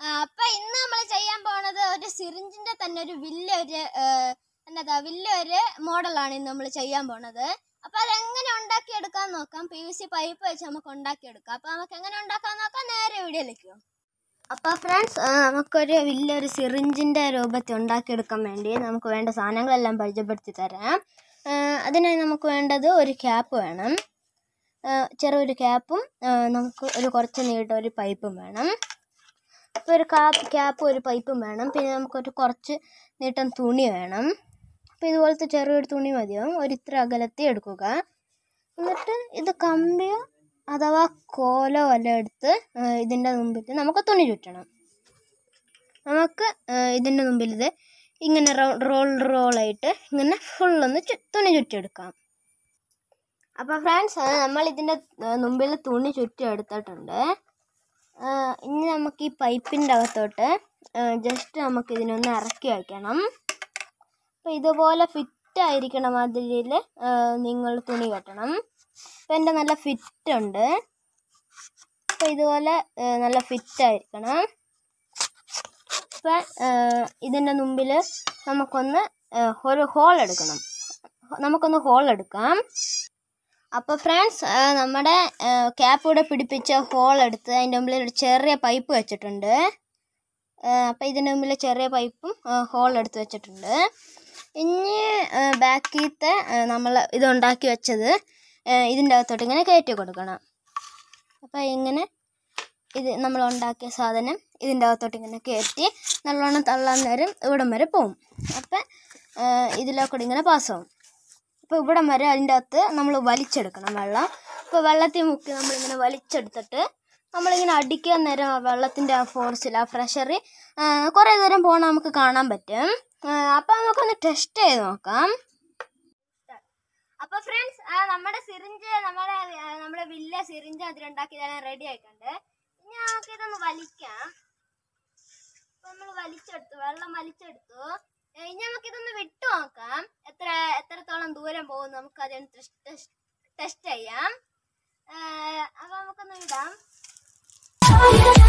ആ, അപ്പൊ ഇന്ന് നമ്മൾ ചെയ്യാൻ പോണത് ഒരു സിറിഞ്ചിന്റെ തന്നെ ഒരു വലിയൊരു എന്നതാ വലിയൊരു മോഡലാണ് ഇന്ന് നമ്മൾ ചെയ്യാൻ പോണത് അപ്പൊ അതെങ്ങനെ ഉണ്ടാക്കിയെടുക്കാൻ നോക്കാം പി വി സി പൈപ്പ് വെച്ച് നമുക്ക് ഉണ്ടാക്കിയെടുക്കാം അപ്പൊ നമുക്ക് എങ്ങനെ ഉണ്ടാക്കാൻ നോക്കാം നേരെ വീഡിയോയിലേക്ക് പോകും അപ്പൊ ഫ്രണ്ട്സ് നമുക്കൊരു വലിയൊരു സിറിഞ്ചിന്റെ രൂപത്തിൽ ഉണ്ടാക്കിയെടുക്കാൻ വേണ്ടി നമുക്ക് വേണ്ട സാധനങ്ങളെല്ലാം പരിചയപ്പെടുത്തി തരാം ആ, അതിനായി നമുക്ക് വേണ്ടത് ഒരു ക്യാപ്പ് വേണം ആ, ചെറിയൊരു ക്യാപ്പും ആ, നമുക്ക് ഒരു കുറച്ച് നീട്ടം ഒരു പൈപ്പും വേണം അപ്പോൾ ഒരു കാപ്പ് ക്യാപ്പും ഒരു പൈപ്പും വേണം പിന്നെ നമുക്കൊരു കുറച്ച് നീട്ടം തുണി വേണം അപ്പോൾ ഇതുപോലത്തെ ചെറിയൊരു തുണി മതിയാവും ഒരു ഇത്ര അകലത്തിൽ എടുക്കുക എന്നിട്ട് ഇത് കമ്പിയോ അഥവാ കോലോ വല്ല എടുത്ത് ആ, ഇതിൻ്റെ മുമ്പിൽ നമുക്ക് തുണി ചുറ്റണം നമുക്ക് ആ, ഇതിൻ്റെ മുമ്പിൽ ഇത് ഇങ്ങനെ റോൾ റോളായിട്ട് ഇങ്ങനെ ഫുള്ളൊന്ന് ചു തുണി ചുറ്റിയെടുക്കാം അപ്പോൾ ഫ്രണ്ട്സ് നമ്മൾ ഇതിൻ്റെ മുമ്പിൽ തുണി ചുറ്റി എടുത്തിട്ടുണ്ട് ആ, ഇനി നമുക്ക് ഈ പൈപ്പിൻ്റെ അകത്തോട്ട് ജസ്റ്റ് നമുക്ക് ഇതിനൊന്ന് ഇറക്കി വയ്ക്കണം അപ്പോൾ ഇതുപോലെ ഫിറ്റ് ആയിരിക്കണം അതിൽ നിങ്ങൾ തുണി കെട്ടണം ഇപ്പം എൻ്റെ നല്ല ഫിറ്റ് ഉണ്ട് അപ്പോൾ ഇതുപോലെ ആ, നല്ല ഫിറ്റ് ആയിരിക്കണം ഇപ്പം ഇതിൻ്റെ മുമ്പിൽ നമുക്കൊന്ന് ആ, ഒരു ഹോൾ എടുക്കണം നമുക്കൊന്ന് ഹോൾ എടുക്കാം അപ്പോൾ ഫ്രണ്ട്സ് നമ്മുടെ ക്യാപ്പ് ഇവിടെ പിടിപ്പിച്ച ഹോൾ എടുത്ത് അതിൻ്റെ മുമ്പിൽ ഒരു ചെറിയ പൈപ്പ് വെച്ചിട്ടുണ്ട് അപ്പോൾ ഇതിൻ്റെ മുമ്പിൽ ചെറിയ പൈപ്പും ഹോൾ എടുത്ത് വെച്ചിട്ടുണ്ട് ഇനി ബാക്കിയത്തെ നമ്മൾ ഇത് ഉണ്ടാക്കി വെച്ചത് ഇതിൻ്റെ അകത്തോട്ട് ഇങ്ങനെ കയറ്റി കൊടുക്കണം അപ്പോൾ ഇങ്ങനെ ഇത് നമ്മൾ ഉണ്ടാക്കിയ സാധനം ഇതിൻ്റെ അകത്തോട്ട് ഇങ്ങനെ കയറ്റി നല്ലോണം തള്ളാൻ നേരം ഇവിടം വരെ പോവും അപ്പം ഇതിലേക്കൂടെ ഇങ്ങനെ പാസ്സാവും അപ്പോൾ ഇവിടം വരെ അതിൻ്റെ അകത്ത് നമ്മൾ വലിച്ചെടുക്കണം വെള്ളം അപ്പോൾ വെള്ളത്തിൽ മുക്കി നമ്മളിങ്ങനെ വലിച്ചെടുത്തിട്ട് നമ്മളിങ്ങനെ അടിക്കാൻ നേരം ആ വെള്ളത്തിൻ്റെ ആ ഫോഴ്സിൽ ആ പ്രഷറിൽ കുറേ ദൂരം പോകണ നമുക്ക് കാണാൻ പറ്റും അപ്പോൾ നമുക്കൊന്ന് ടെസ്റ്റ് ചെയ്ത് നോക്കാം അപ്പോൾ ഫ്രണ്ട്സ് നമ്മുടെ സിറിഞ്ച് നമ്മുടെ ആ, നമ്മുടെ വലിയ സിറിഞ്ച് അതിലുണ്ടാക്കി ഞാൻ റെഡി ആയിട്ടുണ്ട് ഇനി നമുക്ക് ഇതൊന്ന് വലിക്കാം അപ്പോൾ നമ്മൾ വലിച്ചെടുത്തു വെള്ളം വലിച്ചെടുത്തു ഏ, ഇനി നമുക്കിതൊന്ന് വിട്ടു നോക്കാം എത്ര എത്രത്തോളം ദൂരം പോകും നമുക്ക് അതിന് ടെസ്റ്റ് ചെയ്യാം അപ്പോൾ നമുക്കൊന്ന് വിടാം